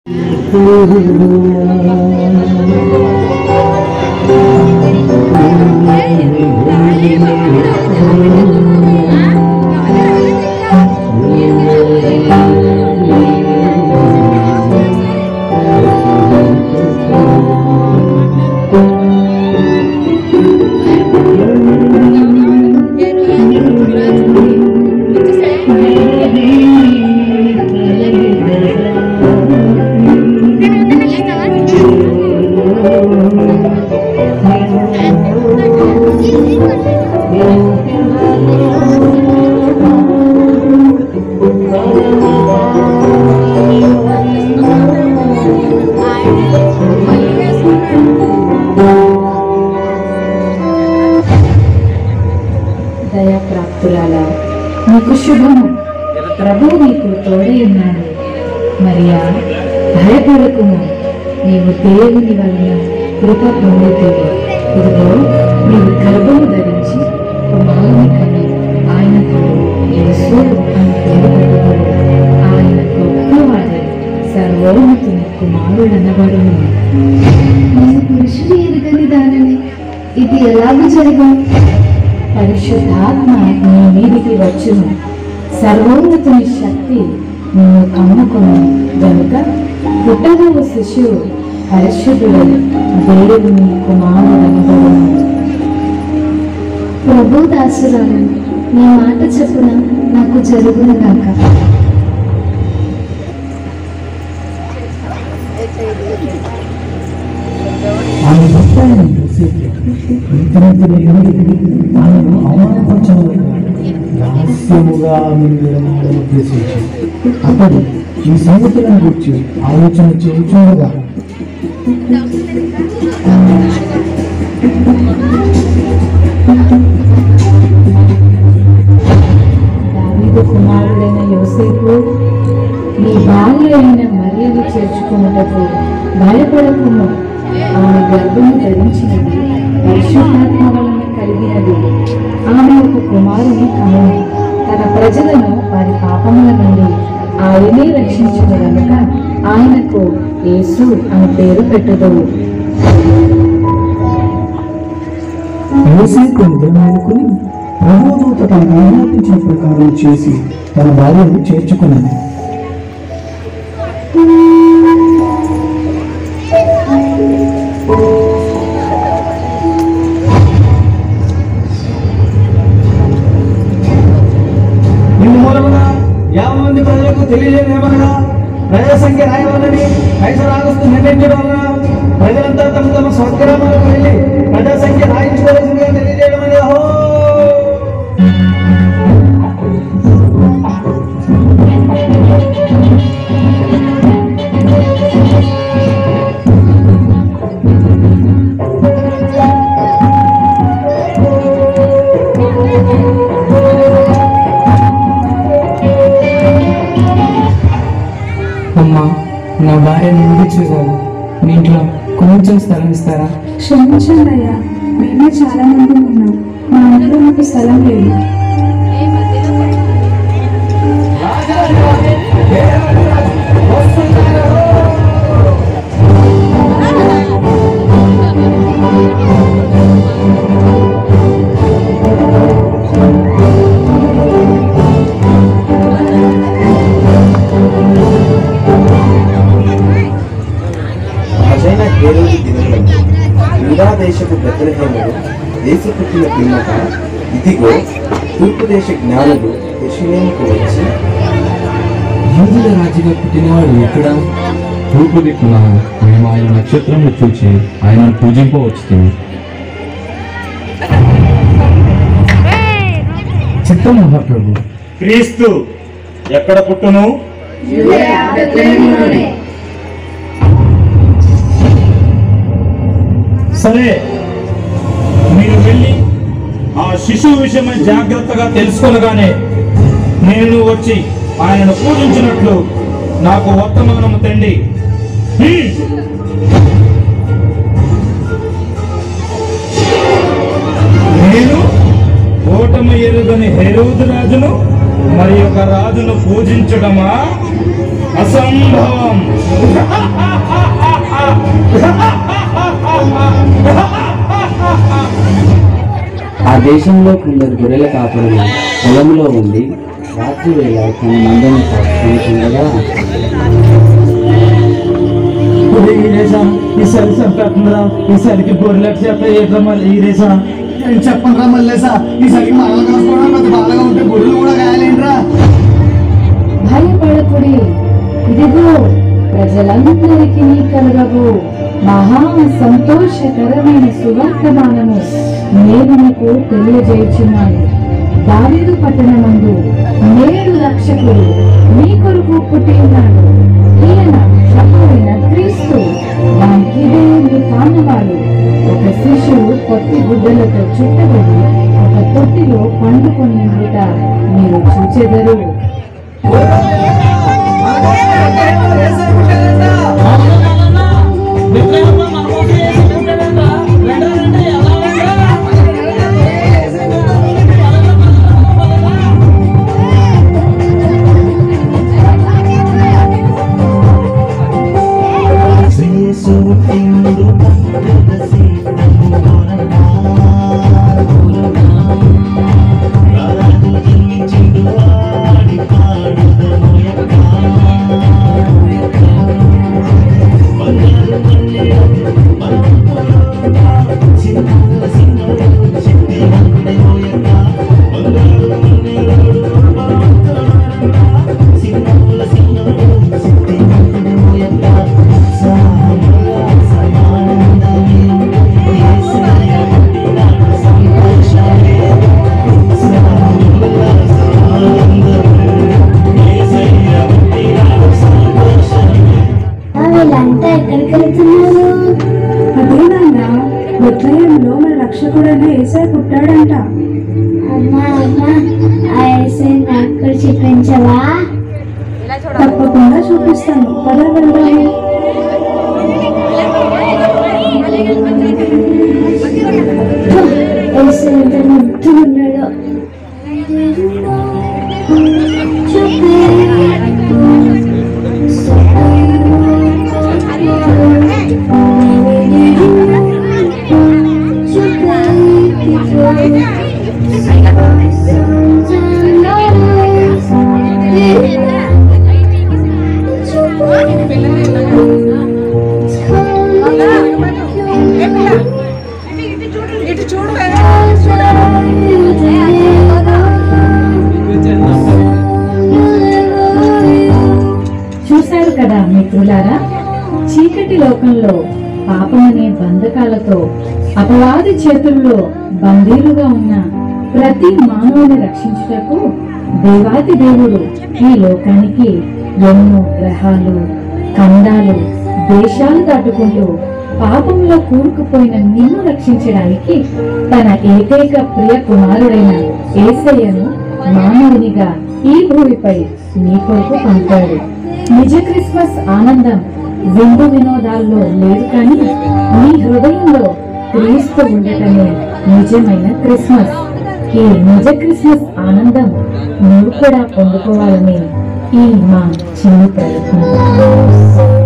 దయాప్రాప్తురాల నీకు శుభము ప్రభువు నీకు తోడై ఉన్నాడు మరియా భయపడకుము నీవు దేవుని వలన కృప పొందుతుంది ఇదిగో నీవు గర్భము ధరించి కుమారుని కని ఆయనకు యేసు అని పేరు పెట్టుకోడు ఆయన గొప్పవాడే సర్వోన్నతుని కుమారుడనబడును నేను పురుషుడు ఎరుగని దానిని ఇది ఎలాగూ జరగదు పరిశుద్ధాత్మ నీ మీదికి వచ్చును సర్వోన్నతుని శక్తి నిన్ను కమ్ముకుని గనుక పుట్టగల శిశువు పరిశుద్ధుడై దేవుని కుమారుడనబడును ప్రభు దాసురాలను నీ మాట చెప్పున నాకు జరుగును గాక ఆమె భర్త అయిన యోసేపు ఇతరులతో ఆయనను అవమానపరచవలక రహస్యముగా ఆమెను విడనాడని ఉద్దేశించి అతడు ఈ సంగతులను గురించి ఆలోచన చేయుచుండగా దావీదు కుమారుడైన యోసేపు నీ భార్య అయిన మరియను చేర్చుకున్నటకు భయపడకుము ఆమె గర్భము ధరించినది పరిశుద్ధాత్మ వలన కలిగినది ఆమె ఒక కుమారుని కనుని తన ప్రజలను వారి పాపముల నుండి ఆయనే రక్షించిన కనుక ఆయనకు యేసు అని పేరు పెట్టుదవు యోసేపు నిద్ర మేలుకొని ప్రభుదూత తనకు ఆజ్ఞాపించిన ప్రకారం చేసి తన భార్యను చేర్చుకున్నది ఇందు మూలమున యాభై మంది ప్రజలకు తెలియజేయమనగా ప్రజల సంఖ్య రాయవాలని కైసరాగస్తు నిర్ణయించడం వలన ప్రజలంతా తమ తమ స్వగ్రామాలకు వెళ్ళి ప్రజల సంఖ్య రాయించుకోవాల్సిందిగా తెలియజేయడం అనేది అహో అమ్మా నా భార్య నుండి చూశాను మీ ఇంట్లో కొంచెం స్థలం ఇస్తారా క్షమించండి అయ్యా మేమే చాలా మంది ఉన్నాం మా ఇంట్లో మాకు స్థలం లేదు రాజైన హేరోది దినములందు యూదా దేశపు బెత్లహేముడు దేశ పుట్టిన పిమ్మట ఇదిగో తూర్పు దేశ జ్ఞానులు యెరూషలేముకు వచ్చి యూదుల రాజుగా పుట్టినవాడు ఎక్కడ తూర్పు దిక్కున మేము ఆయన నక్షత్రము చూచి ఆయనను పూజింపవచ్చుతుంది చిత్తం మహాప్రభు క్రీస్తు ఎక్కడ పుట్టును సరే మీరు వెళ్ళి ఆ శిశువు విషయమై జాగ్రత్తగా తెలుసుకొనగానే నేను వచ్చి ఆయనను పూజించినట్లు నాకు వర్తమానము తండి హ్మ్. నేను ఓటమి ఎరుగని హెరోదు రాజును మరి ఒక రాజును పూజించడమా అసంభవం దేశంలో కొందరు గొర్రెల కాపరులు పొలంలో ఉండి రాత్రి వేళ తన మందను కాచుకుంటుండగా ఈరేసా ఈసారి చంపేస్తుందా ఈసారికి గొర్రెలకు చెప్ప ఏట్రా మళ్ళీ ఈరేసా నేను చెప్పను రా మల్లేసా ఈసారి మనల్ని కాసుకోవడం పెద్ద బాధగా ఉంటే గొర్రెలు కూడా గాయాలేంట్రా భయపడకుడి ఇదిగో ప్రజలందరికీ కలగవు మహా సంతోషకరమైన సువర్తమానము నేను మీకు తెలియజేయుచున్నాను దావీదు పట్టణమందు నేడు రక్షకుడు మీ కొరకు పుట్టి ఉన్నాడు ఈయన ప్రభువైన క్రీస్తు దానికి ఇదే మీ కాన్నవాడు ఒక శిశువు కొత్తి గుడ్డలతో చుట్టబడి ఒక తొట్టిలో పండుకొని ఉండుట మీరు చూచెదరు వీళ్ళంతా ఎక్కడికి వెళ్తున్నారు అదేనాన్నా బెత్లహేంలో మన రక్షకుడైన ఏసై పుట్టాడంట అమ్మా అమ్మా ఆ ఏసై నాకు కూడా చూపించవా తప్పకుండా చూపిస్తాను పద వెళ్దాము ఏసై ఎంత ముద్దుగా ఉన్నాడో చూశారు కదా మిత్రులారా చీకటి లోకంలో పాపమనే బంధకాలతో అపవాది చేతుల్లో బందీలుగా ఉన్న ప్రతి మానవుని రక్షించుటకు దేవాది దేవుడు ఈ లోకానికి ఎన్నో గ్రహాలు ఖండాలు దేశాలు దాటుకుంటూ పాపంలో కూరుకుపోయిన నిన్ను రక్షించడానికి తన ఏకైక ప్రియ కుమారుడైన ఏసయ్యను మానవునిగా ఈ భూమిపై నీ కొరకు పంపాడు నిజ క్రిస్మస్ ఆనందం విందు వినోదాల్లో లేదు కానీ నీ హృదయంలో క్రీస్తు ఉండటమే నిజమైన క్రిస్మస్ ఈ నిజ క్రిస్మస్ ఆనందం నీవు కూడా పొందుకోవాలని ఈ మా చిన్ని ప్రయత్నం